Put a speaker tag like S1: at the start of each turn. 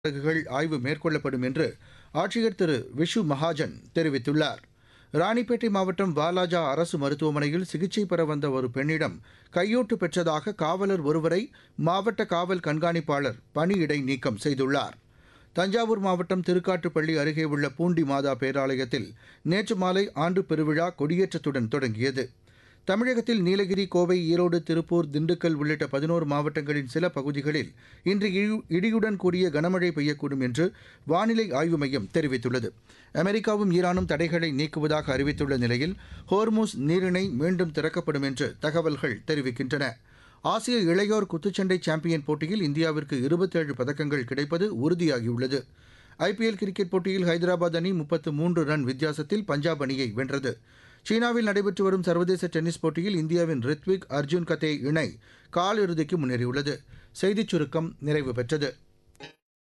S1: படகுகள் ஆய்வு மேற்கொள்ளப்படும் என்று ஆட்சியர் திரு விஷு மகாஜன் தெரிவித்துள்ளார் ராணிப்பேட்டை மாவட்டம் வாலாஜா அரசு மருத்துவமனையில் சிகிச்சை பெற வந்த ஒரு பெண்ணிடம் கையூட்டு பெற்றதாக காவலர் ஒருவரை மாவட்ட காவல் கண்காணிப்பாளர் பணியிடை நீக்கம் செய்துள்ளார் தஞ்சாவூர் மாவட்டம் திருக்காட்டுப்பள்ளி அருகே உள்ள பூண்டி மாதா பேராலயத்தில் நேற்று மாலை ஆண்டு பெருவிழா கொடியேற்றத்துடன் தொடங்கியது தமிழகத்தில் நீலகிரி கோவை ஈரோடு திருப்பூர் திண்டுக்கல் உள்ளிட்ட பதினோரு மாவட்டங்களின் சில பகுதிகளில் இன்று இடி- இடியுடன் கூடிய கனமழை பெய்யக்கூடும் என்று வானிலை ஆய்வு மையம் தெரிவித்துள்ளது அமெரிக்காவும் ஈரானும் தடைகளை நீக்குவதாக அறிவித்துள்ள நிலையில் ஹோர்மூஸ் நீரிணை மீண்டும் திறக்கப்படும் என்று தகவல்கள் தெரிவிக்கின்றன ஆசிய இளையோர் குத்துச்சண்டை சாம்பியன் போட்டியில் இந்தியாவிற்கு இருபத்தேழு பதக்கங்கள் கிடைப்பது உறுதியாகியுள்ளது ஐபிஎல் கிரிக்கெட் போட்டியில் ஹைதராபாத் அணி முப்பத்து மூன்று ரன் வித்தியாசத்தில் பஞ்சாப் அணியை வென்றது சீனாவில் நடைபெற்று வரும் சர்வதேச டென்னிஸ் போட்டியில் இந்தியாவின் ரித்விக் அர்ஜுன் கதே இணை காலிறுதிக்கு முன்னேறியுள்ளது செய்திச் சுருக்கம் நிறைவு பெற்றது